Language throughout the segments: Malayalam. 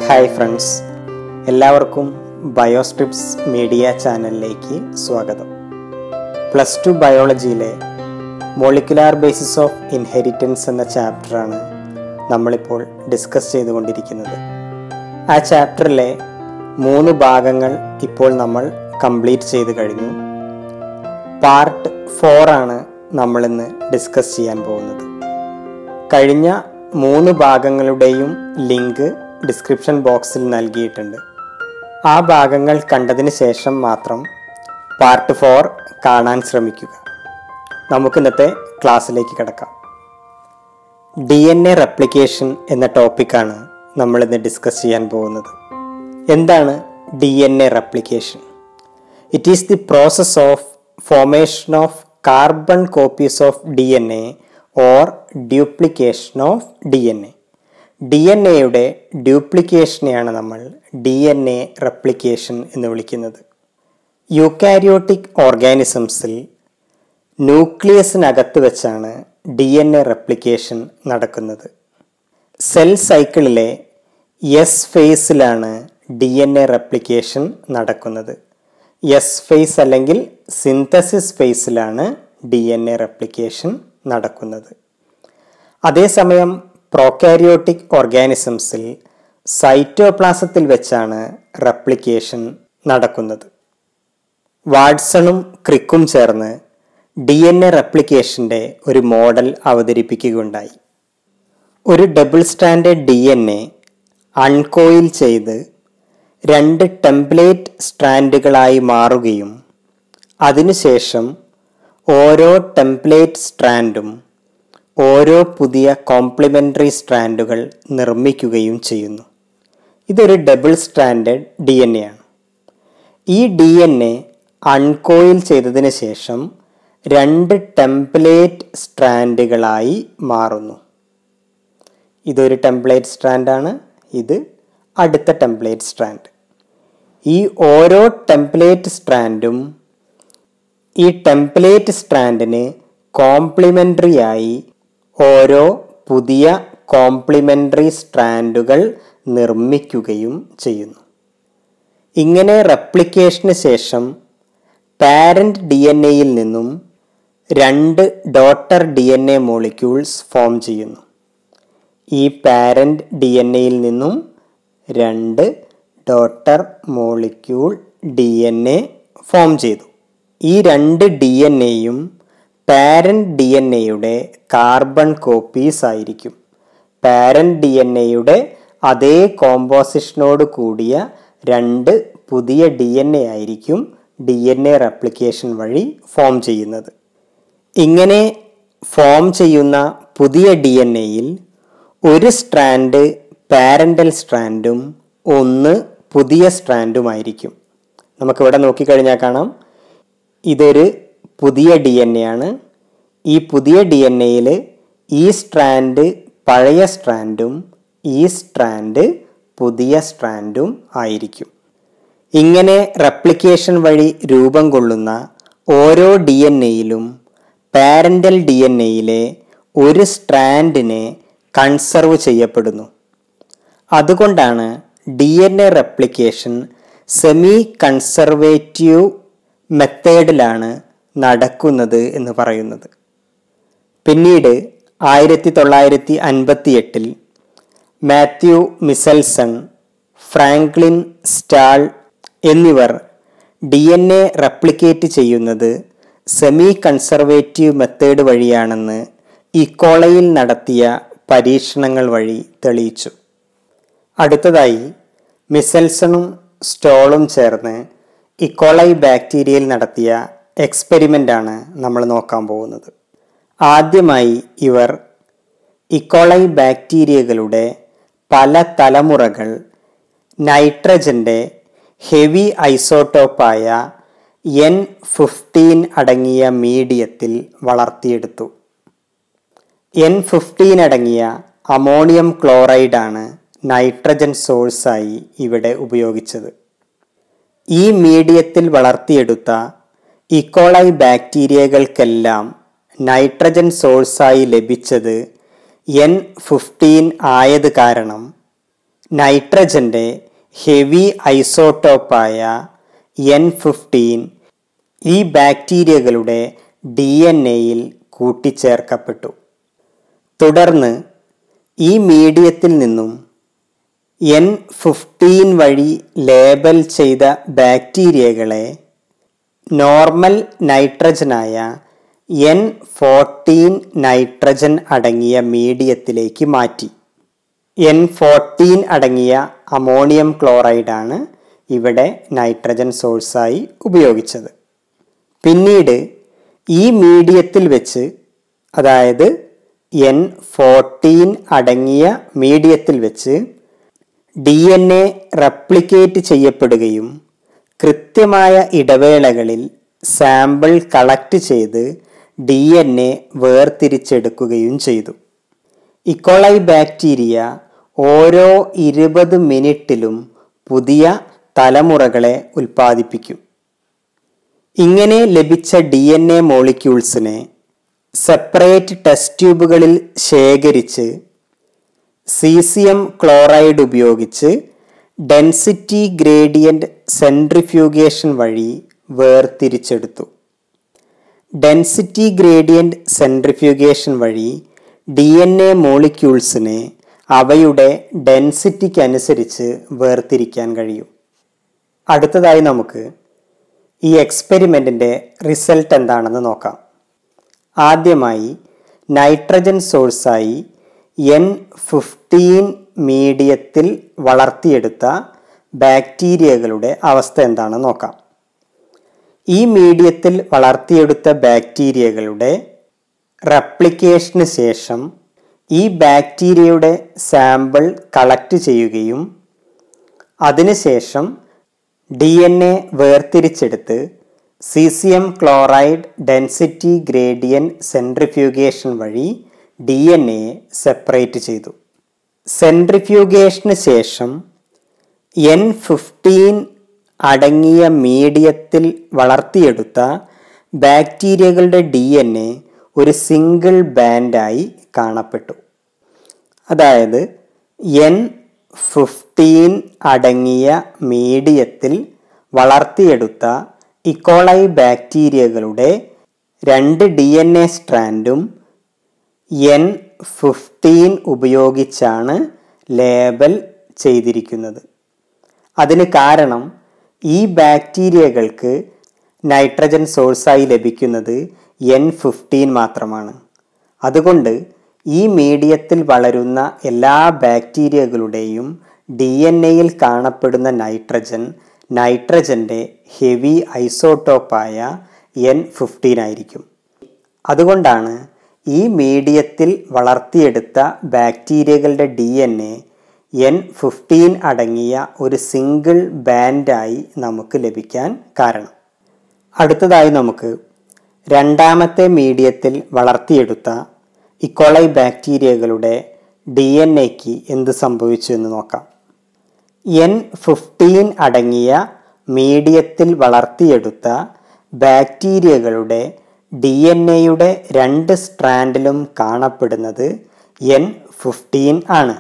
ഹായ് ഫ്രണ്ട്സ് എല്ലാവർക്കും ബയോസ്ട്രിപ്സ് മീഡിയ ചാനലിലേക്ക് സ്വാഗതം പ്ലസ് ടു ബയോളജിയിലെ മോളിക്കുലാർ ബേസിസ് ഓഫ് ഇൻഹെരിറ്റൻസ് എന്ന ചാപ്റ്ററാണ് നമ്മളിപ്പോൾ ഡിസ്കസ് ചെയ്തുകൊണ്ടിരിക്കുന്നത് ആ ചാപ്റ്ററിലെ മൂന്ന് ഭാഗങ്ങൾ ഇപ്പോൾ നമ്മൾ കംപ്ലീറ്റ് ചെയ്ത് കഴിഞ്ഞു പാർട്ട് ഫോർ ആണ് നമ്മളിന്ന് ഡിസ്കസ് ചെയ്യാൻ പോകുന്നത് കഴിഞ്ഞ മൂന്ന് ഭാഗങ്ങളുടെയും ലിങ്ക് ഡിസ്ക്രിപ്ഷൻ ബോക്സിൽ നൽകിയിട്ടുണ്ട് ആ ഭാഗങ്ങൾ കണ്ടതിന് ശേഷം മാത്രം പാർട്ട് ഫോർ കാണാൻ ശ്രമിക്കുക നമുക്ക് ഇന്നത്തെ ക്ലാസ്സിലേക്ക് കിടക്കാം ഡി എൻ എ റെപ്ലിക്കേഷൻ എന്ന ടോപ്പിക്കാണ് നമ്മൾ ഇന്ന് ഡിസ്കസ് ചെയ്യാൻ പോകുന്നത് എന്താണ് D N A replication it is the process of formation of carbon copies of D N A or duplication of D N A D N എയുടെ ഡ്യൂപ്ലിക്കേഷനെയാണ് നമ്മൾ ഡി എൻ എ റെപ്ലിക്കേഷൻ എന്ന് വിളിക്കുന്നത് യൂക്കാരിയോട്ടിക് ഓർഗാനിസംസിൽ ന്യൂക്ലിയസിനകത്ത് വെച്ചാണ് ഡി എൻ എ റെപ്ലിക്കേഷൻ നടക്കുന്നത് സെൽ സൈക്കിളിലെ എസ് ഫേസിലാണ് ഡി എൻ എ റെപ്ലിക്കേഷൻ നടക്കുന്നത് എസ് ഫേസ് അല്ലെങ്കിൽ സിന്തസിസ് ഫേസിലാണ് ഡി എൻ എ റെപ്ലിക്കേഷൻ നടക്കുന്നത് അതേസമയം പ്രോകാരിയോട്ടിക് ഓർഗാനിസംസിൽ സൈറ്റോപ്ലാസത്തിൽ വെച്ചാണ് റെപ്ലിക്കേഷൻ നടക്കുന്നത് വാട്സണും ക്രിക്കും ചേർന്ന് ഡി എൻ എ റെപ്ലിക്കേഷൻ്റെ ഒരു മോഡൽ അവതരിപ്പിക്കുകയുണ്ടായി ഒരു double standard D N A uncoil ചെയ്ത് രണ്ട് ടെംപ്ലേറ്റ് സ്ട്രാൻഡുകളായി മാറുകയും അതിനുശേഷം ഓരോ ടെംപ്ലേറ്റ് സ്ട്രാൻഡും ഓരോ പുതിയ കോംപ്ലിമെൻ്ററി സ്ട്രാൻഡുകൾ നിർമ്മിക്കുകയും ചെയ്യുന്നു ഇതൊരു double standard D N A ആണ് ഈ ഡി എൻ എ അൺകോയിൽ ചെയ്തതിന് ശേഷം രണ്ട് ടെംപ്ലേറ്റ് സ്ട്രാൻഡുകളായി മാറുന്നു ഇതൊരു ടെംപ്ലേറ്റ് സ്ട്രാൻഡാണ് ഇത് അടുത്ത ടെംപ്ലേറ്റ് സ്ട്രാൻഡ് ഈ ഓരോ ടെംപ്ലേറ്റ് സ്ട്രാൻഡും ഈ ടെംപ്ലേറ്റ് സ്ട്രാൻഡിന് കോംപ്ലിമെൻ്ററി ആയി ഓരോ പുതിയ കോംപ്ലിമെൻ്ററി സ്ട്രാൻഡുകൾ നിർമ്മിക്കുകയും ചെയ്യുന്നു ഇങ്ങനെ റെപ്ലിക്കേഷന് ശേഷം പാരന്റ് ഡി എൻ എയിൽ നിന്നും രണ്ട് daughter D N A molecules form ചെയ്യുന്നു ഈ പാരന്റ് ഡി എൻ എയിൽ നിന്നും രണ്ട് daughter molecule D N A form ചെയ്തു ഈ രണ്ട് ഡി എൻ എയും പാരന്റ് ഡി എൻ എയുടെ കാർബൺ കോപ്പീസ് ആയിരിക്കും പാരന്റ് ഡി എൻ എയുടെ അതേ കോമ്പോസിഷനോട് കൂടിയ രണ്ട് പുതിയ ഡി എൻ എ ആയിരിക്കും ഡി എൻ എ റെപ്ലിക്കേഷൻ വഴി ഫോം ചെയ്യുന്നത് ഇങ്ങനെ ഫോം ചെയ്യുന്ന പുതിയ ഡി എൻ എയിൽ ഒരു സ്ട്രാൻഡ് പാരൻ്റൽ സ്ട്രാൻഡും ഒന്ന് പുതിയ സ്ട്രാൻഡുമായിരിക്കും നമുക്കിവിടെ നോക്കിക്കഴിഞ്ഞാൽ കാണാം ഇതൊരു പുതിയ ഡി എൻ എ ആണ് ഈ പുതിയ ഡി എൻ എയിൽ ഈ സ്ട്രാൻഡ് പഴയ സ്ട്രാൻഡും ഈ സ്ട്രാൻഡ് പുതിയ സ്ട്രാൻഡും ആയിരിക്കും ഇങ്ങനെ റെപ്ലിക്കേഷൻ വഴി രൂപം കൊള്ളുന്ന ഓരോ ഡി എൻ എയിലും പാരൻ്റൽ ഡി എൻ എയിലെ ഒരു സ്ട്രാൻഡിനെ കൺസർവ് ചെയ്യപ്പെടുന്നു അതുകൊണ്ടാണ് D N A replication semi conservative മെത്തേഡിലാണ് നടക്കുന്നത് എന്ന് പറയുന്നത് പിന്നീട് ആയിരത്തി തൊള്ളായിരത്തി അൻപത്തി എട്ടിൽ മാത്യു മിസൽസൺ ഫ്രാങ്ക്ലിൻ സ്റ്റാൾ എന്നിവർ ഡി എൻ എ റെപ്ലിക്കേറ്റ് ചെയ്യുന്നത് സെമി കൺസർവേറ്റീവ് മെത്തേഡ് വഴിയാണെന്ന് ഇക്കോളയിൽ നടത്തിയ പരീക്ഷണങ്ങൾ വഴി തെളിയിച്ചു അടുത്തതായി മിസൽസണും സ്റ്റോളും ചേർന്ന് ഇക്കോളൈ ബാക്ടീരിയയിൽ നടത്തിയ എക്സ്പെരിമെൻ്റ് ആണ് നമ്മൾ നോക്കാൻ പോകുന്നത് ആദ്യമായി ഇവർ ഇക്കോളൈ ബാക്ടീരിയകളുടെ പല തലമുറകൾ നൈട്രജൻ്റെ ഹെവി ഐസോട്ടോപ്പായ എൻ ഫിഫ്റ്റീൻ അടങ്ങിയ മീഡിയത്തിൽ വളർത്തിയെടുത്തു എൻ ഫിഫ്റ്റീൻ അടങ്ങിയ അമോണിയം ക്ലോറൈഡാണ് നൈട്രജൻ സോഴ്സായി ഇവിടെ ഉപയോഗിച്ചത് ഈ മീഡിയത്തിൽ വളർത്തിയെടുത്ത ഇക്കോളൈ ബാക്ടീരിയകൾക്കെല്ലാം നൈട്രജൻ സോഴ്സായി ലഭിച്ചത് എൻ ഫിഫ്റ്റീൻ ആയത് കാരണം നൈട്രജൻ്റെ ഹെവി ഐസോട്ടോപ്പായ എൻ ഫിഫ്റ്റീൻ ഈ ബാക്ടീരിയകളുടെ ഡി എൻ എയിൽ കൂട്ടിച്ചേർക്കപ്പെട്ടു തുടർന്ന് ഈ മീഡിയത്തിൽ നിന്നും എൻ ഫിഫ്റ്റീൻ വഴി ലേബൽ ചെയ്ത ബാക്ടീരിയകളെ നോർമൽ നൈട്രജനായ എൻ ഫോർട്ടീൻ നൈട്രജൻ അടങ്ങിയ മീഡിയത്തിലേക്ക് മാറ്റി എൻ ഫോർട്ടീൻ അടങ്ങിയ അമോണിയം ക്ലോറൈഡാണ് ഇവിടെ നൈട്രജൻ സോഴ്സായി ഉപയോഗിച്ചത് പിന്നീട് ഈ മീഡിയത്തിൽ വെച്ച് അതായത് എൻ ഫോർട്ടീൻ അടങ്ങിയ മീഡിയത്തിൽ വെച്ച് ഡി എൻ എ റെപ്ലിക്കേറ്റ് ചെയ്യപ്പെടുകയും കൃത്യമായ ഇടവേളകളിൽ സാമ്പിൾ കളക്ട് ചെയ്ത് ഡി എൻ എ വേർതിരിച്ചെടുക്കുകയും ചെയ്തു ഇക്കോളൈ ബാക്ടീരിയ ഓരോ ഇരുപത് മിനിറ്റിലും പുതിയ തലമുറകളെ ഉൽപ്പാദിപ്പിക്കും ഇങ്ങനെ ലഭിച്ച ഡി എൻ എ മോളിക്യൂൾസിനെ സെപ്പറേറ്റ് ടെസ്റ്റ് ട്യൂബുകളിൽ ശേഖരിച്ച് സീസിയം ക്ലോറൈഡ് ഉപയോഗിച്ച് ഡെൻസിറ്റി ഗ്രേഡിയന്റ് സെൻട്രിഫ്യൂഗേഷൻ വഴി വേർതിരിച്ചെടുത്തു ഡെൻസിറ്റി ഗ്രേഡിയന്റ് സെൻട്രിഫ്യൂഗേഷൻ വഴി ഡി എൻ എ മോളിക്യൂൾസിനെ അവയുടെ ഡെൻസിറ്റിക്ക് അനുസരിച്ച് വേർതിരിക്കാൻ കഴിയും അടുത്തതായി നമുക്ക് ഈ എക്സ്പെരിമെൻറ്റിൻ്റെ റിസൾട്ട് എന്താണെന്ന് നോക്കാം ആദ്യമായി നൈട്രജൻ സോഴ്സായി എൻ ഫിഫ്റ്റീൻ മീഡിയത്തിൽ വളർത്തിയെടുത്ത ബാക്ടീരിയകളുടെ അവസ്ഥ എന്താണെന്ന് നോക്കാം ഈ മീഡിയത്തിൽ വളർത്തിയെടുത്ത ബാക്ടീരിയകളുടെ റെപ്ലിക്കേഷന് ശേഷം ഈ ബാക്ടീരിയയുടെ സാമ്പിൾ കളക്ട് ചെയ്യുകയും അതിനുശേഷം ഡി എൻ എ വേർതിരിച്ചെടുത്ത് caesium chloride density gradient centrifugation വഴി ഡി എൻ എ സെപ്പറേറ്റ് ചെയ്തു സെൻട്രിഫ്യൂഗേഷന് ശേഷം എൻ ഫിഫ്റ്റീൻ അടങ്ങിയ മീഡിയത്തിൽ വളർത്തിയെടുത്ത ബാക്ടീരിയകളുടെ ഡി എൻ എ ഒരു സിംഗിൾ ബാൻഡായി കാണപ്പെട്ടു അതായത് എൻ ഫിഫ്റ്റീൻ അടങ്ങിയ മീഡിയത്തിൽ വളർത്തിയെടുത്ത ഇക്കോളൈ ബാക്ടീരിയകളുടെ രണ്ട് ഡി എൻ എ സ്ട്രാൻഡും എൻ ഫിഫ്റ്റീൻ ഉപയോഗിച്ചാണ് ലേബൽ ചെയ്തിരിക്കുന്നത് അതിന് കാരണം ഈ ബാക്ടീരിയകൾക്ക് നൈട്രജൻ സോഴ്സായി ലഭിക്കുന്നത് എൻ ഫിഫ്റ്റീൻ മാത്രമാണ് അതുകൊണ്ട് ഈ മീഡിയത്തിൽ വളരുന്ന എല്ലാ ബാക്ടീരിയകളുടെയും ഡി എൻ എയിൽ കാണപ്പെടുന്ന നൈട്രജൻ നൈട്രജൻ്റെ ഹെവി ഐസോട്ടോപ്പായ എൻ ഫിഫ്റ്റീൻ ആയിരിക്കും അതുകൊണ്ടാണ് ഈ മീഡിയത്തിൽ വളർത്തിയെടുത്ത ബാക്ടീരിയകളുടെ D N A N fifteen അടങ്ങിയ ഒരു സിംഗിൾ ബാൻഡായി നമുക്ക് ലഭിക്കാൻ കാരണം അടുത്തതായി നമുക്ക് രണ്ടാമത്തെ മീഡിയത്തിൽ വളർത്തിയെടുത്ത ഇക്കോളൈ ബാക്ടീരിയകളുടെ ഡി എൻ എക്ക് എന്ത് സംഭവിച്ചു എന്ന് നോക്കാം എൻ ഫിഫ്റ്റീൻ അടങ്ങിയ മീഡിയത്തിൽ വളർത്തിയെടുത്ത ബാക്ടീരിയകളുടെ ഡി എൻ എയുടെ രണ്ട് സ്ട്രാൻഡിലും കാണപ്പെടുന്നത് എൻ ഫിഫ്റ്റീൻ ആണ്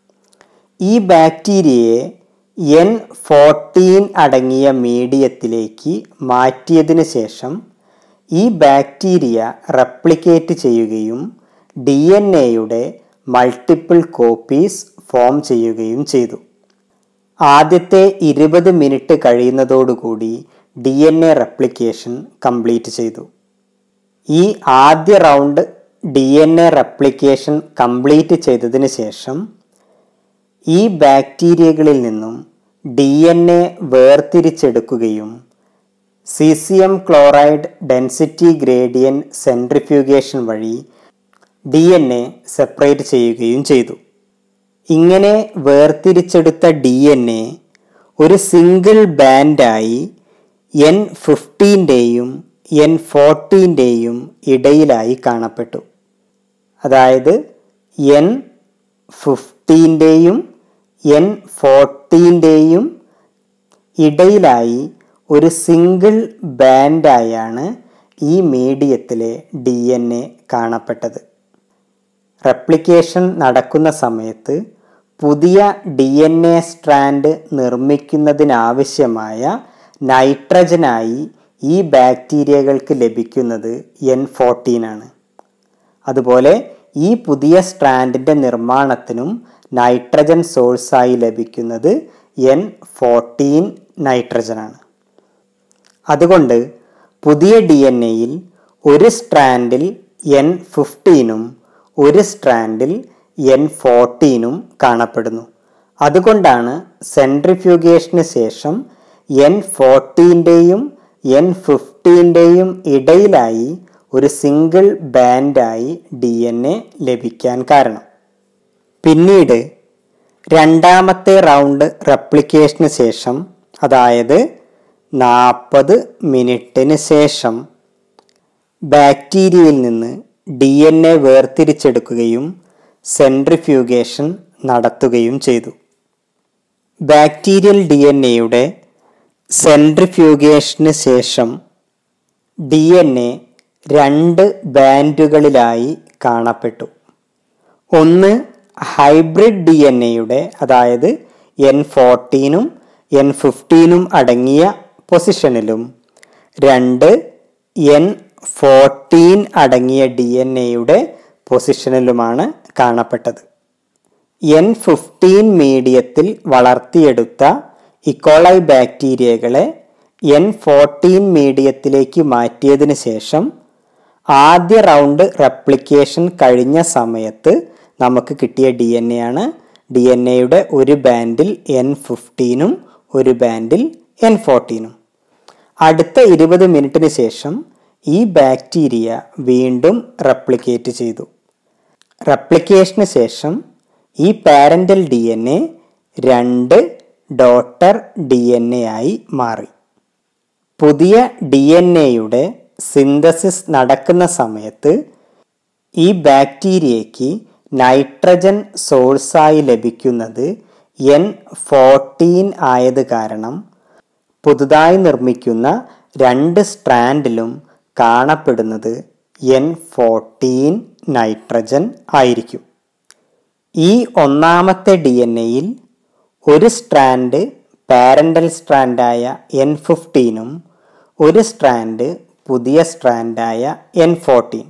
ഈ ബാക്ടീരിയയെ എൻ ഫോർട്ടീൻ അടങ്ങിയ മീഡിയത്തിലേക്ക് മാറ്റിയതിന് ശേഷം ഈ ബാക്ടീരിയ റെപ്ലിക്കേറ്റ് ചെയ്യുകയും ഡി എൻ എയുടെ മൾട്ടിപ്പിൾ കോപ്പീസ് ഫോം ചെയ്യുകയും ചെയ്തു ആദ്യത്തെ ഇരുപത് മിനിറ്റ് കഴിയുന്നതോടുകൂടി D N A replication complete ചെയ്തു ഈ ആദ്യ round D N A replication complete ചെയ്തതിന് ശേഷം ഈ ബാക്ടീരിയകളിൽ നിന്നും ഡി എൻ എ വേർതിരിച്ചെടുക്കുകയും caesium chloride density gradient centrifugation വഴി ഡി എൻ എ സെപ്പറേറ്റ് ചെയ്യുകയും ചെയ്തു ഇങ്ങനെ വേർതിരിച്ചെടുത്ത ഡി എൻ എ ഒരു സിംഗിൾ ബാൻഡായി എൻ ഫിഫ്റ്റീൻ്റെയും എൻ ഫോർട്ടീൻ്റെയും ഇടയിലായി കാണപ്പെട്ടു അതായത് എൻ ഫിഫ്റ്റീൻ്റെയും എൻ ഫോർട്ടീൻ്റെയും ഇടയിലായി ഒരു സിംഗിൾ ബാൻഡായാണ് ഈ മീഡിയത്തിലെ ഡി എൻ എ കാണപ്പെട്ടത് റെപ്ലിക്കേഷൻ നടക്കുന്ന സമയത്ത് പുതിയ ഡി എൻ എ സ്ട്രാൻഡ് നിർമ്മിക്കുന്നതിനാവശ്യമായ നൈട്രജനായി ഈ ബാക്ടീരിയകൾക്ക് ലഭിക്കുന്നത് എൻ ഫോർട്ടീൻ ആണ് അതുപോലെ ഈ പുതിയ സ്ട്രാൻഡിൻ്റെ നിർമ്മാണത്തിനും നൈട്രജൻ സോഴ്സായി ലഭിക്കുന്നത് എൻ ഫോർട്ടീൻ നൈട്രജനാണ് അതുകൊണ്ട് പുതിയ ഡി എൻ എയിൽ ഒരു സ്ട്രാൻഡിൽ എൻ ഫിഫ്റ്റീനും ഒരു സ്ട്രാൻഡിൽ എൻ ഫോർട്ടീനും കാണപ്പെടുന്നു അതുകൊണ്ടാണ് സെൻട്രിഫ്യൂഗേഷന് ശേഷം എൻ ഫോർട്ടീൻ്റെയും എൻ ഫിഫ്റ്റീൻ്റെയും ഇടയിലായി ഒരു സിംഗിൾ ബാൻഡായി ഡി എൻ എ ലഭിക്കാൻ കാരണം പിന്നീട് രണ്ടാമത്തെ റൗണ്ട് റെപ്ലിക്കേഷന് ശേഷം അതായത് നാൽപ്പത് മിനിറ്റിന് ശേഷം ബാക്ടീരിയയിൽ നിന്ന് ഡി എൻ എ വേർതിരിച്ചെടുക്കുകയും സെൻട്രിഫ്യൂഗേഷൻ നടത്തുകയും ചെയ്തു ബാക്ടീരിയൽ ഡി എൻ എയുടെ സെൻട്രിഫ്യൂഗേഷന് ശേഷം ഡി എൻ എ രണ്ട് ബാൻഡുകളിലായി കാണപ്പെട്ടു ഒന്ന് ഹൈബ്രിഡ് ഡി എൻ എയുടെ അതായത് എൻ ഫോർട്ടീനും എൻ ഫിഫ്റ്റീനും അടങ്ങിയ പൊസിഷനിലും രണ്ട് എൻ ഫോർട്ടീൻ അടങ്ങിയ ഡി എൻ എയുടെ പൊസിഷനിലുമാണ് കാണപ്പെട്ടത് എൻ ഫിഫ്റ്റീൻ മീഡിയത്തിൽ വളർത്തിയെടുത്ത ഇക്കോളൈ ബാക്ടീരിയകളെ എൻ ഫോർട്ടീൻ മീഡിയത്തിലേക്ക് മാറ്റിയതിന് ശേഷം ആദ്യ റൗണ്ട് റെപ്ലിക്കേഷൻ കഴിഞ്ഞ സമയത്ത് നമുക്ക് കിട്ടിയ ഡി എൻ എ ആണ് ഡി എൻ എയുടെ ഒരു ബാൻഡിൽ എൻ ഫിഫ്റ്റീനും ഒരു ബാൻഡിൽ എൻ ഫോർട്ടീനും അടുത്ത ഇരുപത് മിനിറ്റിന് ശേഷം ഈ ബാക്ടീരിയ വീണ്ടും റെപ്ലിക്കേറ്റ് ചെയ്തു റെപ്ലിക്കേഷന് ശേഷം ഈ പാരൻ്റൽ ഡി എൻ എ രണ്ട് ഡോട്ടർ ഡി എൻ എ ആയി മാറി പുതിയ ഡി എൻ എയുടെ സിന്തസിസ് നടക്കുന്ന സമയത്ത് ഈ ബാക്ടീരിയയ്ക്ക് നൈട്രജൻ സോഴ്സായി ലഭിക്കുന്നത് എൻ ഫോർട്ടീൻ ആയത് കാരണം പുതുതായി നിർമ്മിക്കുന്ന രണ്ട് സ്ട്രാൻഡിലും കാണപ്പെടുന്നത് എൻ ഫോർട്ടീൻ നൈട്രജൻ ആയിരിക്കും ഈ ഒന്നാമത്തെ ഡി എൻ എയിൽ ഒരു സ്ട്രാൻഡ് പാരൻ്റൽ സ്ട്രാൻഡായ എൻ ഫിഫ്റ്റീനും ഒരു സ്ട്രാൻഡ് പുതിയ സ്ട്രാൻഡായ എൻ ഫോർട്ടീൻ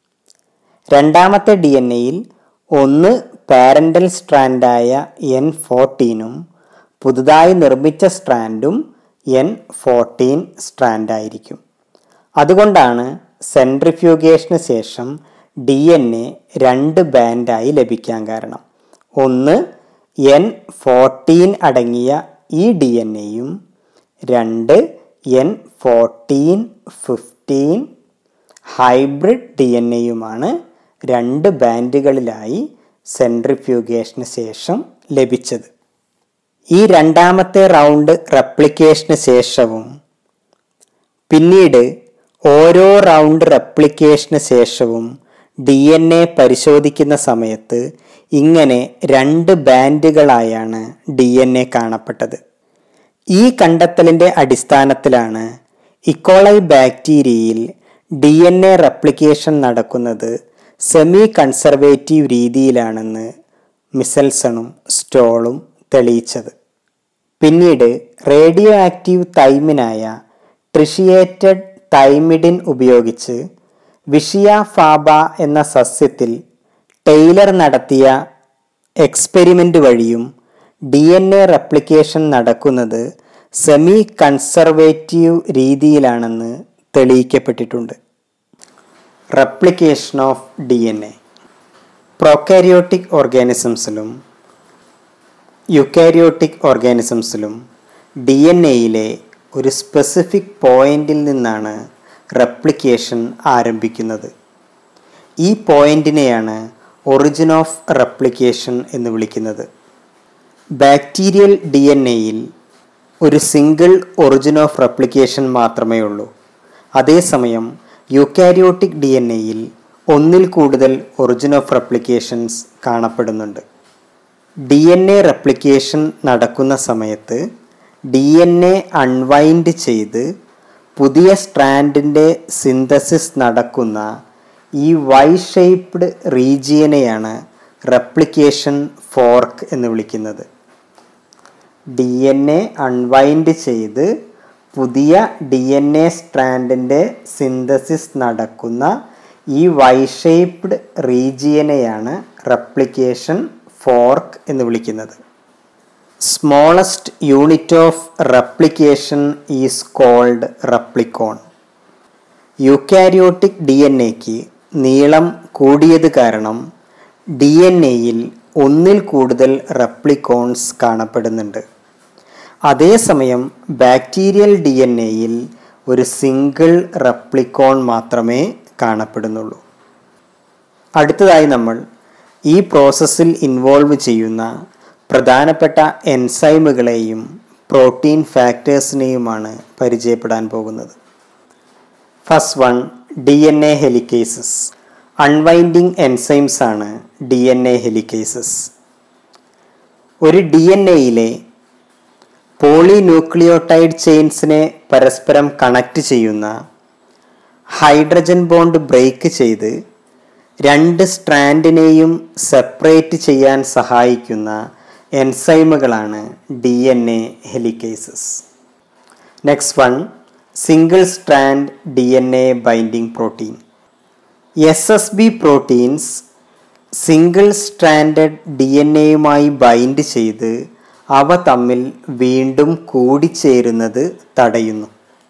രണ്ടാമത്തെ ഡി എൻ എയിൽ ഒന്ന് പാരൻ്റൽ സ്ട്രാൻഡായ എൻ ഫോർട്ടീനും പുതുതായി നിർമ്മിച്ച സ്ട്രാൻഡും എൻ ഫോർട്ടീൻ സ്ട്രാൻഡായിരിക്കും അതുകൊണ്ടാണ് സെൻട്രിഫ്യൂഗേഷന് ശേഷം ഡി എൻ എ രണ്ട് ബാൻഡായി ലഭിക്കാൻ കാരണം ഒന്ന് എൻ ഫോർട്ടീൻ അടങ്ങിയ ഈ ഡി എൻ എയും രണ്ട് N fourteen fifteen hybrid D N എയുമാണ് രണ്ട് ബാൻഡുകളിലായി സെൻട്രിഫ്യൂഗേഷന് ശേഷം ലഭിച്ചത് ഈ രണ്ടാമത്തെ റൗണ്ട് റെപ്ലിക്കേഷന് ശേഷവും പിന്നീട് ഓരോ റൗണ്ട് റെപ്ലിക്കേഷന് ശേഷവും ഡി എൻ എ പരിശോധിക്കുന്ന സമയത്ത് ഇങ്ങനെ രണ്ട് ബാൻഡുകളായാണ് ഡി എൻ എ കാണപ്പെട്ടത് ഈ കണ്ടെത്തലിൻ്റെ അടിസ്ഥാനത്തിലാണ് ഇക്കോളൈ ബാക്ടീരിയയിൽ ഡി എൻ എ റെപ്ലിക്കേഷൻ നടക്കുന്നത് സെമി കൺസർവേറ്റീവ് രീതിയിലാണെന്ന് മിസൽസണും സ്റ്റോളും തെളിയിച്ചത് പിന്നീട് റേഡിയോ ആക്റ്റീവ് തൈമിനായ ട്രിഷിയേറ്റഡ് തൈമിഡിൻ ഉപയോഗിച്ച് വിഷിയ ഫാബ എന്ന സസ്യത്തിൽ ടെയ്ലർ നടത്തിയ എക്സ്പെരിമെൻ്റ് വഴിയും ഡി എൻ എ റെപ്ലിക്കേഷൻ നടക്കുന്നത് സെമി കൺസർവേറ്റീവ് രീതിയിലാണെന്ന് തെളിയിക്കപ്പെട്ടിട്ടുണ്ട് replication of D N A prokaryotic ഓർഗാനിസംസിലും യുക്കാരിയോട്ടിക് ഓർഗാനിസംസിലും ഡി എൻ എയിലെ ഒരു സ്പെസിഫിക് പോയിന്റിൽ നിന്നാണ് റെപ്ലിക്കേഷൻ ആരംഭിക്കുന്നത് ഈ പോയിന്റിനെയാണ് ഒറിജിൻ ഓഫ് റെപ്ലിക്കേഷൻ എന്ന് വിളിക്കുന്നത് ബാക്ടീരിയൽ ഡി എൻ എയിൽ ഒരു സിംഗിൾ ഒറിജിൻ ഓഫ് റെപ്ലിക്കേഷൻ മാത്രമേ ഉള്ളൂ അതേസമയം യുക്കാരിയോട്ടിക് ഡി എൻ എയിൽ ഒന്നിൽ കൂടുതൽ ഒറിജിൻ ഓഫ് റെപ്ലിക്കേഷൻസ് കാണപ്പെടുന്നുണ്ട് ഡി എൻ എ റെപ്ലിക്കേഷൻ നടക്കുന്ന സമയത്ത് ഡി എൻ എ അൺവൈൻഡ് ചെയ്ത് പുതിയ സ്ട്രാൻഡിൻ്റെ സിന്തസിസ് നടക്കുന്ന ഈ വൈ ഷേപ്ഡ് റീജിയനെയാണ് റെപ്ലിക്കേഷൻ ഫോർക്ക് എന്ന് വിളിക്കുന്നത് ഡി എൻ എ അൺവൈൻഡ് ചെയ്ത് പുതിയ ഡി എൻ എ സ്ട്രാൻഡിൻ്റെ സിന്തസിസ് നടക്കുന്ന ഈ വൈ ഷേപ്ഡ് റീജിയനെയാണ് റെപ്ലിക്കേഷൻ ഫോർക്ക് എന്ന് വിളിക്കുന്നത് smallest unit of replication is called replicon eukaryotic D N എക്ക് നീളം കൂടിയത് കാരണം ഡി എൻ എയിൽ ഒന്നിൽ കൂടുതൽ റെപ്ലിക്കോൺസ് കാണപ്പെടുന്നുണ്ട് അതേസമയം ബാക്ടീരിയൽ ഡി എൻ എയിൽ ഒരു സിംഗിൾ റെപ്ലിക്കോൺ മാത്രമേ കാണപ്പെടുന്നുള്ളൂ അടുത്തതായി നമ്മൾ ഈ പ്രോസസ്സിൽ ഇൻവോൾവ് ചെയ്യുന്ന പ്രധാനപ്പെട്ട എൻസൈമുകളെയും പ്രോട്ടീൻ ഫാക്ടേഴ്സിനെയുമാണ് പരിചയപ്പെടാൻ പോകുന്നത് first one D N A helicases unwinding enzymes ആണ് ഡി എൻ എ ഹെലിക്കേസസ് ഒരു ഡി എൻ എയിലെ പോളിന്യൂക്ലിയോടൈഡ് ചെയിൻസിനെ പരസ്പരം കണക്ട് ചെയ്യുന്ന ഹൈഡ്രജൻ ബോണ്ട് ബ്രേക്ക് ചെയ്ത് രണ്ട് സ്ട്രാൻഡിനെയും സെപ്പറേറ്റ് ചെയ്യാൻ സഹായിക്കുന്ന എൻസൈമുകളാണ് D N A helicases next one single strand D N A binding protein S S B proteins single stranded D N എയുമായി ബൈൻഡ് ചെയ്ത് അവ തമ്മിൽ വീണ്ടും കൂടിച്ചേരുന്നത് തടയുന്നു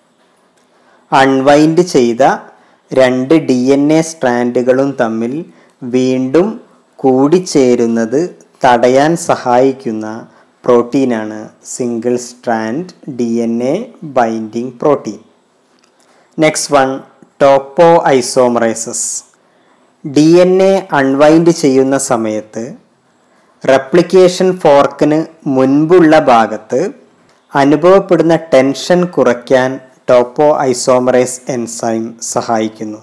അൺവൈൻഡ് ചെയ്ത രണ്ട് ഡി എൻ എ സ്ട്രാൻഡുകളും തമ്മിൽ വീണ്ടും കൂടിച്ചേരുന്നത് തടയാൻ സഹായിക്കുന്ന പ്രോട്ടീനാണ് single strand D N A binding protein next one topoisomerases D N A unwind ചെയ്യുന്ന സമയത്ത് റെപ്ലിക്കേഷൻ ഫോർക്കിന് മുൻപുള്ള ഭാഗത്ത് അനുഭവപ്പെടുന്ന ടെൻഷൻ കുറയ്ക്കാൻ ടോപ്പോ ഐസോമറൈസ് എൻസൈം സഹായിക്കുന്നു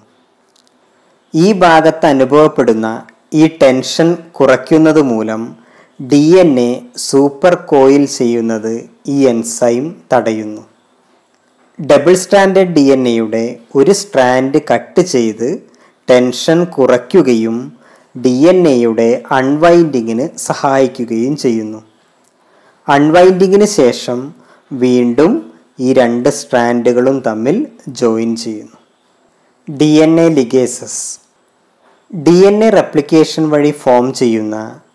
ഈ ഭാഗത്ത് അനുഭവപ്പെടുന്ന ഈ ടെൻഷൻ കുറയ്ക്കുന്നത് മൂലം D N A supercoil ചെയ്യുന്നത് ഈ എൻസൈം തടയുന്നു ഡബിൾ സ്റ്റാൻഡേർഡ് ഡി എൻ എയുടെ ഒരു സ്ട്രാൻഡ് കട്ട് ചെയ്ത് ടെൻഷൻ കുറയ്ക്കുകയും ഡി എൻ എയുടെ അൺവൈൻഡിങ്ങിന് സഹായിക്കുകയും ചെയ്യുന്നു അൺവൈൻഡിങ്ങിന് ശേഷം വീണ്ടും ഈ രണ്ട് സ്ട്രാൻഡുകളും തമ്മിൽ ജോയിൻ ചെയ്യുന്നു D N A ligases D N A replication വഴി ഫോം ചെയ്യുന്ന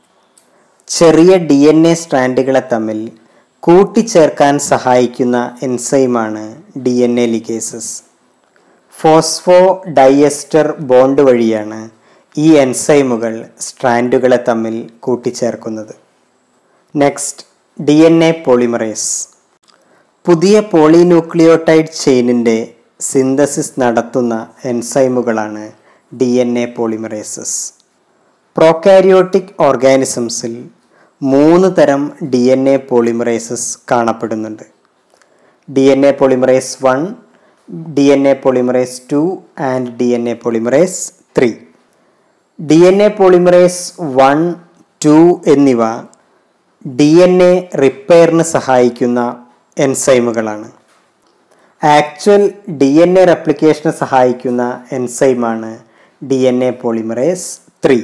ചെറിയ ഡി എൻ എ സ്ട്രാൻഡുകളെ തമ്മിൽ കൂട്ടിച്ചേർക്കാൻ സഹായിക്കുന്ന എൻസൈമാണ് D N A ligases phosphodiester bond വഴിയാണ് ഈ എൻസൈമുകൾ സ്ട്രാൻഡുകളെ തമ്മിൽ കൂട്ടിച്ചേർക്കുന്നത് next D N A polymerase പുതിയ പോളിന്യൂക്ലിയോടൈഡ് ചെയിനിൻ്റെ സിന്തസിസ് നടത്തുന്ന എൻസൈമുകളാണ് D N A polymerases prokaryotic ഓർഗാനിസംസിൽ മൂന്ന് തരം ഡി എൻ എ പോളിമറേസസ് കാണപ്പെടുന്നുണ്ട് D N A polymerase one D N A polymerase to and D N A polymerase three D N A polymerase one two എന്നിവ ഡി എൻ എ റിപ്പയറിന് സഹായിക്കുന്ന എൻസൈമുകളാണ് ആക്ച്വൽ ഡി എൻ എ റെപ്ലിക്കേഷന് സഹായിക്കുന്ന എൻസൈമാണ് D N A polymerase three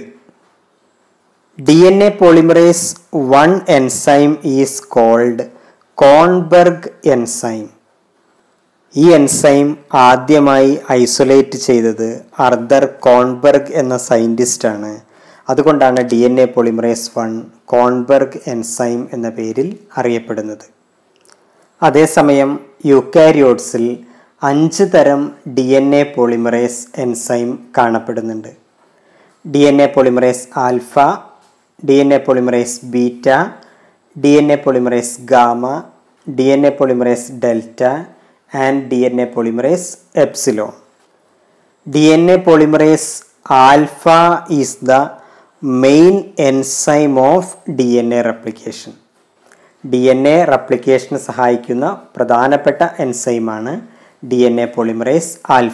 D N A polymerase one enzyme is called Kornberg enzyme ഈ എൻസൈം ആദ്യമായി ഐസൊലേറ്റ് ചെയ്തത് അർദർ കോൺബെർഗ് എന്ന സയൻറ്റിസ്റ്റാണ് അതുകൊണ്ടാണ് D N A polymerase one Kornberg enzyme എന്ന പേരിൽ അറിയപ്പെടുന്നത് അതേസമയം യുക്കാരിയോട്സിൽ അഞ്ച് തരം D N A polymerase enzyme കാണപ്പെടുന്നുണ്ട് D N A polymerase alpha D N A polymerase beta D N A polymerase gamma D N A polymerase delta and D N A polymerase epsilon D N A polymerase alpha is the main enzyme of D N A replication D N A റെപ്ലിക്കേഷന് സഹായിക്കുന്ന പ്രധാനപ്പെട്ട എൻസൈമാണ് D N A polymerase alpha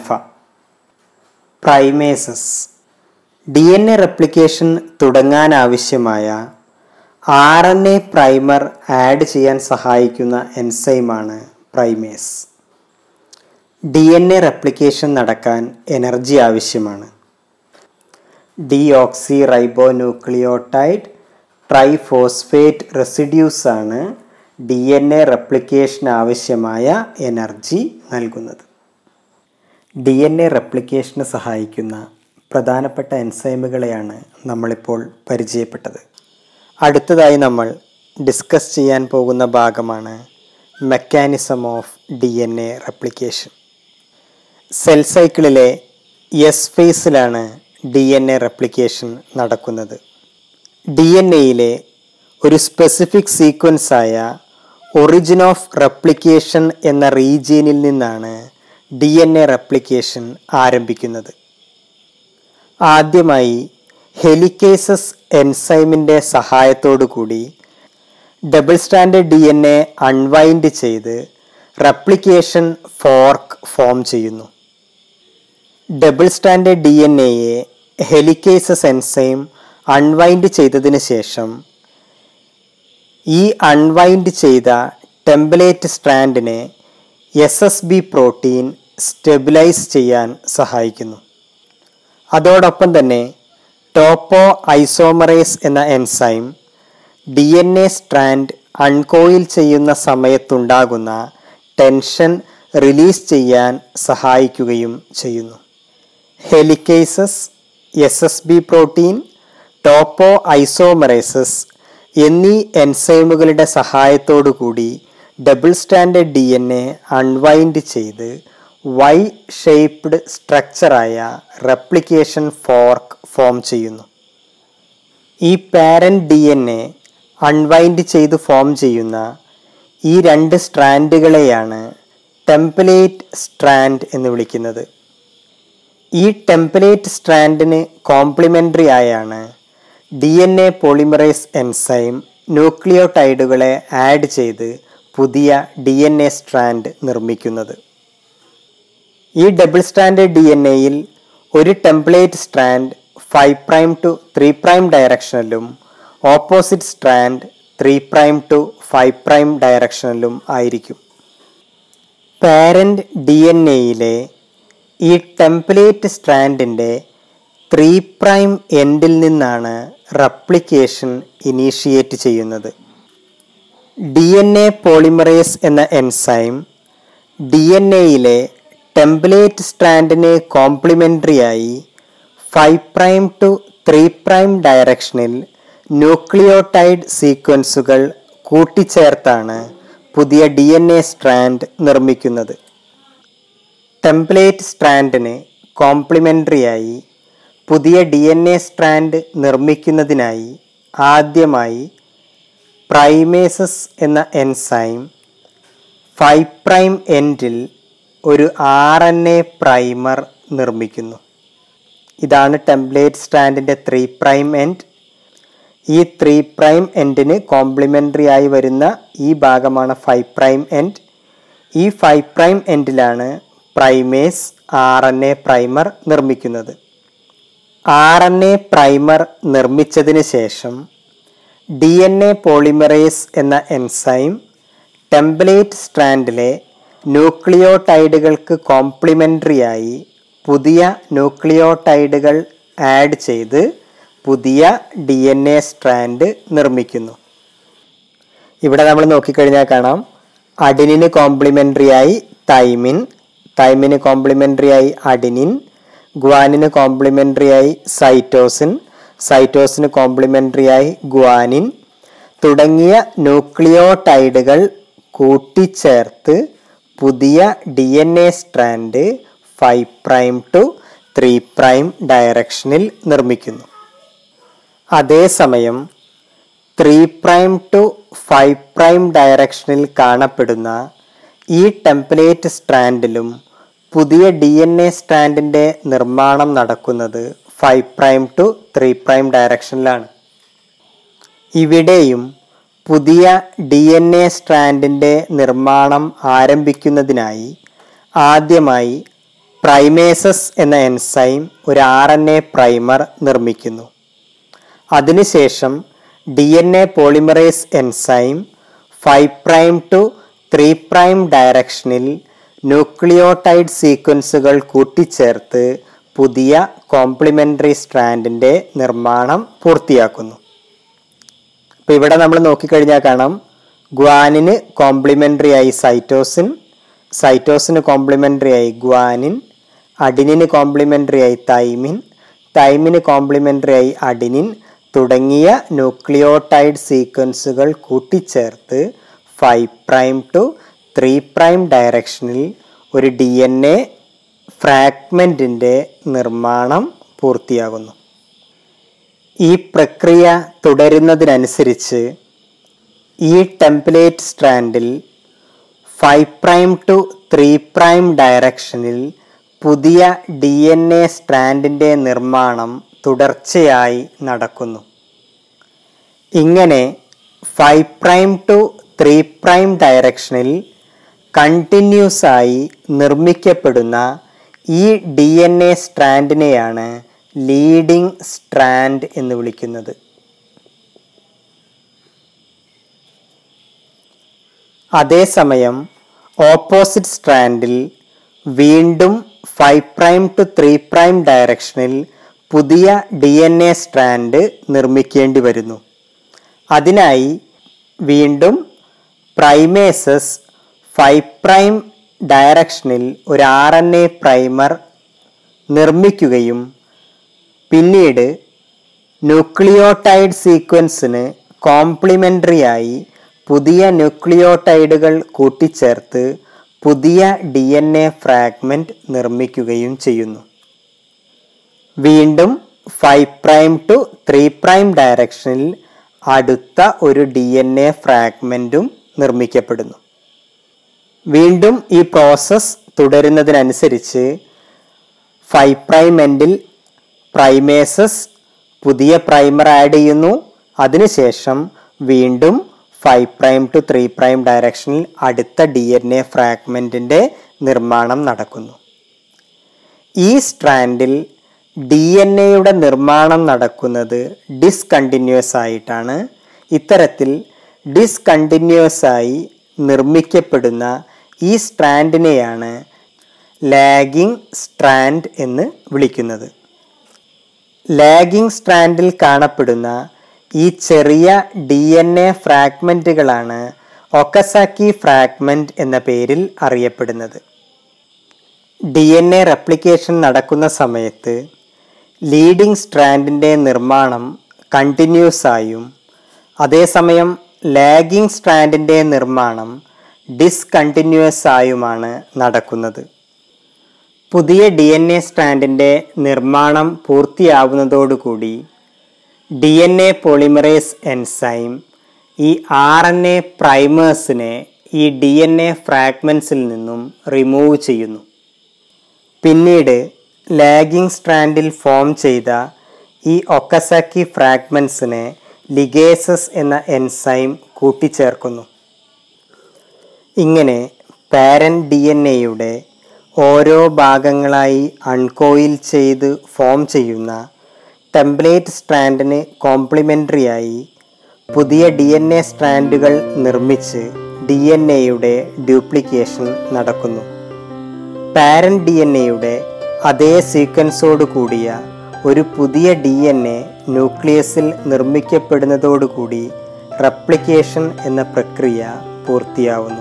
primases D N A replication തുടങ്ങാനാവശ്യമായ R N A primer add ചെയ്യാൻ സഹായിക്കുന്ന എൻസൈമാണ് primase D N A replication നടക്കാൻ എനർജി ആവശ്യമാണ് deoxyribonucleotide triphosphate residues ആണ് ഡി എൻ എ റെപ്ലിക്കേഷൻ ആവശ്യമായ എനർജി നൽകുന്നത് ഡി എൻ എ റെപ്ലിക്കേഷന് സഹായിക്കുന്ന പ്രധാനപ്പെട്ട എൻസൈമുകളെയാണ് നമ്മളിപ്പോൾ പരിചയപ്പെട്ടത് അടുത്തതായി നമ്മൾ ഡിസ്കസ് ചെയ്യാൻ പോകുന്ന ഭാഗമാണ് mechanism of D N A replication cell സൈക്കിളിലെ എസ് ഫേസിലാണ് ഡി എൻ എ റെപ്ലിക്കേഷൻ നടക്കുന്നത് ഡി എൻ എയിലെ ഒരു സ്പെസിഫിക് സീക്വൻസായ ഒറിജിൻ ഓഫ് റെപ്ലിക്കേഷൻ എന്ന റീജിയനിൽ നിന്നാണ് ഡി എൻ എ റെപ്ലിക്കേഷൻ ആരംഭിക്കുന്നത് ആദ്യമായി ഹെലിക്കേസസ് എൻസൈമിൻ്റെ സഹായത്തോടു കൂടി double standard D N A unwind ചെയ്ത് റെപ്ലിക്കേഷൻ ഫോർക്ക് ഫോം ചെയ്യുന്നു ഡബിൾ സ്റ്റാൻഡേർഡ് ഡി എൻ എയെ ഹെലിക്കേസസ് എൻസൈം അൺവൈൻഡ് ചെയ്തതിന് ശേഷം ഈ അൺവൈൻഡ് ചെയ്ത ടെംപ്ലേറ്റ് സ്ട്രാൻഡിനെ S S B protein stabilise ചെയ്യാൻ സഹായിക്കുന്നു അതോടൊപ്പം തന്നെ ടോപ്പോ ഐസോമറേസ് എന്ന enzyme D N A strand uncoil ചെയ്യുന്ന സമയത്തുണ്ടാകുന്ന ടെൻഷൻ റിലീസ് ചെയ്യാൻ സഹായിക്കുകയും ചെയ്യുന്നു helicases S S B protein topoisomerases എന്നീ എൻസൈമുകളുടെ സഹായത്തോടു കൂടി double standard D N A unwind ചെയ്ത് വൈ ഷേപ്ഡ് സ്ട്രക്ചറായ റെപ്ലിക്കേഷൻ ഫോർക്ക് ഫോം ചെയ്യുന്നു ഈ parent D N A unwind ചെയ്ത് ഫോം ചെയ്യുന്ന ഈ രണ്ട് സ്ട്രാൻഡുകളെയാണ് ടെംപ്ലേറ്റ് സ്ട്രാൻഡ് എന്ന് വിളിക്കുന്നത് ഈ ടെംപ്ലേറ്റ് സ്ട്രാൻഡിന് കോംപ്ലിമെൻ്ററി ആയാണ് D N A polymerase enzyme ന്യൂക്ലിയോടൈഡുകളെ ആഡ് ചെയ്ത് പുതിയ ഡി എൻ എ സ്ട്രാൻഡ് നിർമ്മിക്കുന്നത് ഈ ഡബിൾ സ്റ്റാൻഡേർഡ് ഡി എൻ എയിൽ ഒരു template strand five prime to three prime ഡയറക്ഷനിലും opposite strand three prime to five prime ഡയറക്ഷനിലും ആയിരിക്കും പാരന്റ് ഡി എൻ എയിലെ ഈ ടെംപ്ലേറ്റ് സ്ട്രാൻഡിൻ്റെ ത്രീ പ്രൈം എൻഡിൽ നിന്നാണ് റെപ്ലിക്കേഷൻ ഇനീഷ്യേറ്റ് ചെയ്യുന്നത് ഡി എൻ എ പോളിമറേസ് എന്ന എൻസൈം ഡി എൻ എയിലെ ടെംപ്ലേറ്റ് സ്ട്രാൻഡിന് കോംപ്ലിമെൻ്ററിയായി five prime to three prime ഡയറക്ഷനിൽ ന്യൂക്ലിയോടൈഡ് സീക്വൻസുകൾ കൂട്ടിച്ചേർത്താണ് പുതിയ ഡി എൻ എ സ്ട്രാൻഡ് നിർമ്മിക്കുന്നത് ടെംപ്ലേറ്റ് സ്ട്രാൻഡിന് കോംപ്ലിമെൻ്ററിയായി പുതിയ ഡി എൻ എ സ്ട്രാൻഡ് നിർമ്മിക്കുന്നതിനായി ആദ്യമായി പ്രൈമേസസ് എന്ന എൻസൈം ഫൈവ് പ്രൈം എൻഡിൽ ഒരു ആർ എൻ എ പ്രൈമർ നിർമ്മിക്കുന്നു ഇതാണ് ടെംപ്ലേറ്റ് സ്റ്റാൻഡിൻ്റെ ത്രീ പ്രൈം എൻഡ് ഈ ത്രീ പ്രൈം എൻഡിന് കോംപ്ലിമെൻ്ററി ആയി വരുന്ന ഈ ഭാഗമാണ് ഫൈവ് പ്രൈം എൻഡ് ഈ ഫൈവ് പ്രൈം എൻഡിലാണ് primase R N A primer നിർമ്മിക്കുന്നത് ആർ എൻ എ പ്രൈമർ നിർമ്മിച്ചതിന് ശേഷം ഡി എൻ എ പോളിമറേസ് എന്ന എൻസൈം ടെംപ്ലേറ്റ് സ്ട്രാൻഡിലെ ന്യൂക്ലിയോടൈഡുകൾക്ക് കോംപ്ലിമെൻ്ററിയായി പുതിയ ന്യൂക്ലിയോടൈഡുകൾ ആഡ് ചെയ്ത് പുതിയ ഡി എൻ എ സ്ട്രാൻഡ് നിർമ്മിക്കുന്നു ഇവിടെ നമ്മൾ നോക്കിക്കഴിഞ്ഞാൽ കാണാം അഡിനിന് കോംപ്ലിമെൻ്ററി ആയി തൈമിൻ തൈമിന് കോംപ്ലിമെൻ്ററി ആയി അഡിനിൻ ഗ്വാനിന് കോംപ്ലിമെൻ്ററി ആയി സൈറ്റോസിൻ സൈറ്റോസിന് കോംപ്ലിമെൻ്ററി ആയി ഗ്വാനിൻ തുടങ്ങിയ ന്യൂക്ലിയോടൈഡുകൾ കൂട്ടിച്ചേർത്ത് പുതിയ D N A strand five prime to three prime ഡയറക്ഷനിൽ നിർമ്മിക്കുന്നു അതേസമയം three prime to five prime ഡയറക്ഷനിൽ കാണപ്പെടുന്ന ഈ ടെംപ്ലേറ്റ് സ്ട്രാൻഡിലും പുതിയ ഡി എൻ എ സ്ട്രാൻഡിൻ്റെ നിർമ്മാണം നടക്കുന്നത് five prime to three prime ഡയറക്ഷനിലാണ് ഇവിടെയും പുതിയ ഡി എൻ എ സ്ട്രാൻഡിൻ്റെ നിർമ്മാണം ആരംഭിക്കുന്നതിനായി ആദ്യമായി പ്രൈമേസസ് എന്ന എൻസൈം ഒരു ആർ എൻ എ പ്രൈമർ നിർമ്മിക്കുന്നു അതിനുശേഷം D N A polymerase enzyme five prime to three prime ഡയറക്ഷനിൽ ന്യൂക്ലിയോടൈഡ് സീക്വൻസുകൾ കൂട്ടിച്ചേർത്ത് പുതിയ കോംപ്ലിമെൻ്ററി സ്ട്രാൻഡിൻ്റെ നിർമ്മാണം പൂർത്തിയാക്കുന്നു അപ്പോൾ ഇവിടെ നമ്മൾ നോക്കിക്കഴിഞ്ഞാൽ കാണാം ഗ്വാനിന് കോംപ്ലിമെൻ്ററി ആയി സൈറ്റോസിൻ സൈറ്റോസിന് കോംപ്ലിമെൻ്ററി ആയി ഗ്വാനിൻ അഡിനിന് കോംപ്ലിമെൻ്ററി ആയി തൈമിൻ തൈമിന് കോംപ്ലിമെൻ്ററി ആയി അഡിനിൻ തുടങ്ങിയ ന്യൂക്ലിയോടൈഡ് സീക്വൻസുകൾ കൂട്ടിച്ചേർത്ത് five prime to three prime ഡയറക്ഷനിൽ ഒരു ഡി എൻ എ ഫ്രാഗ്മെൻറ്റിൻ്റെ നിർമ്മാണം പൂർത്തിയാകുന്നു ഈ പ്രക്രിയ തുടരുന്നതിനനുസരിച്ച് ഈ ടെംപ്ലേറ്റ് സ്ട്രാൻഡിൽ five prime to three prime ഡയറക്ഷനിൽ പുതിയ ഡി എൻ എ സ്ട്രാൻഡിൻ്റെ നിർമ്മാണം തുടർച്ചയായി നടക്കുന്നു ഇങ്ങനെ five prime to three prime ഡയറക്ഷനിൽ കണ്ടിന്യൂസ് ആയി നിർമ്മിക്കപ്പെടുന്ന ഈ ഡി എൻ എ സ്ട്രാൻഡിനെയാണ് ലീഡിംഗ് സ്ട്രാൻഡ് എന്ന് വിളിക്കുന്നത് അതേസമയം ഓപ്പോസിറ്റ് സ്ട്രാൻഡിൽ വീണ്ടും five prime to three prime ഡയറക്ഷനിൽ പുതിയ ഡി എൻ എ സ്ട്രാൻഡ് നിർമ്മിക്കേണ്ടി വരുന്നു അതിനായി വീണ്ടും പ്രൈമേസസ് ഫൈവ് പ്രൈം ഡയറക്ഷനിൽ ഒരു ആർ എൻ എ പ്രൈമർ നിർമ്മിക്കുകയും പിന്നീട് ന്യൂക്ലിയോടൈഡ് സീക്വൻസിന് കോംപ്ലിമെൻ്ററി ആയി പുതിയ ന്യൂക്ലിയോടൈഡുകൾ കൂട്ടിച്ചേർത്ത് പുതിയ ഡി എൻ എ ഫ്രാഗ്മെൻറ്റ് നിർമ്മിക്കുകയും ചെയ്യുന്നു വീണ്ടും five prime to three prime ഡയറക്ഷനിൽ അടുത്ത ഒരു ഡി എൻ എ ഫ്രാഗ്മെൻറ്റും നിർമ്മിക്കപ്പെടുന്നു വീണ്ടും ഈ പ്രോസസ്സ് തുടരുന്നതിനനുസരിച്ച് ഫൈവ് പ്രൈം എൻഡിൽ പ്രൈമേസസ് പുതിയ പ്രൈമർ ആഡ് ചെയ്യുന്നു അതിനുശേഷം വീണ്ടും five prime to three prime ഡയറക്ഷനിൽ അടുത്ത ഡി എൻ എ ഫ്രാഗ്മെൻറ്റിൻ്റെ നിർമ്മാണം നടക്കുന്നു ഈ സ്ട്രാൻഡിൽ ഡി എൻ എയുടെ നിർമ്മാണം നടക്കുന്നത് ഡിസ്കണ്ടിന്യൂസ് ആയിട്ടാണ് ഇത്തരത്തിൽ ഡിസ്കണ്ടിന്യൂസ് ആയി നിർമ്മിക്കപ്പെടുന്ന ഈ സ്ട്രാൻഡിനെയാണ് ലാഗിംഗ് സ്ട്രാൻഡ് എന്ന് വിളിക്കുന്നത് ലാഗിംഗ് സ്ട്രാൻഡിൽ കാണപ്പെടുന്ന ഈ ചെറിയ ഡി എൻ എ ഫ്രാഗ്മെൻറ്റുകളാണ് ഒക്കസാക്കി ഫ്രാഗ്മെൻറ്റ് എന്ന പേരിൽ അറിയപ്പെടുന്നത് ഡി എൻ എ റെപ്ലിക്കേഷൻ നടക്കുന്ന സമയത്ത് ലീഡിംഗ് സ്ട്രാൻഡിൻ്റെ നിർമ്മാണം കണ്ടിന്യൂസ് ആയും അതേസമയം ലാഗിംഗ് സ്ട്രാൻഡിൻ്റെ നിർമ്മാണം ഡിസ്കണ്ടിന്യൂസ് ആയുമാണ് നടക്കുന്നത് പുതിയ ഡി എൻ എ സ്ട്രാൻഡിൻ്റെ നിർമ്മാണം പൂർത്തിയാവുന്നതോടുകൂടി D N A polymerase enzyme ഈ ആർ എൻ എ പ്രൈമേഴ്സിനെ ഈ ഡി എൻ എ ഫ്രാഗ്മെൻസിൽ നിന്നും റിമൂവ് ചെയ്യുന്നു പിന്നീട് ലാഗിംഗ് സ്ട്രാൻഡിൽ ഫോം ചെയ്ത ഈ ഒക്കസാക്കി ഫ്രാഗ്മെൻസിനെ ലിഗേസസ് എന്ന എൻസൈം കൂട്ടിച്ചേർക്കുന്നു ഇങ്ങനെ പാരൻ ഡി എൻ എയുടെ ഓരോ ഭാഗങ്ങളായി അൺകോയിൽ ചെയ്ത് ഫോം ചെയ്യുന്ന ടെംപ്ലേറ്റ് സ്ട്രാൻഡിന് കോംപ്ലിമെൻ്ററി ആയി പുതിയ ഡി എൻ എ സ്ട്രാൻഡുകൾ നിർമ്മിച്ച് ഡി എൻ എയുടെ ഡ്യൂപ്ലിക്കേഷൻ നടക്കുന്നു പാരൻ ഡി എൻ എയുടെ അതേ സീക്വൻസോട് കൂടിയ ഒരു പുതിയ ഡി എൻ എ ന്യൂക്ലിയസിൽ നിർമ്മിക്കപ്പെടുന്നതോടുകൂടി റെപ്ലിക്കേഷൻ എന്ന പ്രക്രിയ പൂർത്തിയാവുന്നു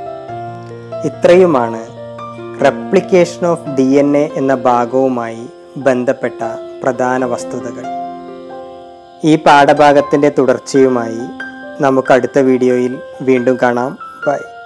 ഇത്രയുമാണ് replication of D N A എന്ന ഭാഗവുമായി ബന്ധപ്പെട്ട പ്രധാന വസ്തുതകൾ ഈ പാഠഭാഗത്തിൻ്റെ തുടർച്ചയുമായി നമുക്ക് അടുത്ത വീഡിയോയിൽ വീണ്ടും കാണാം ബൈ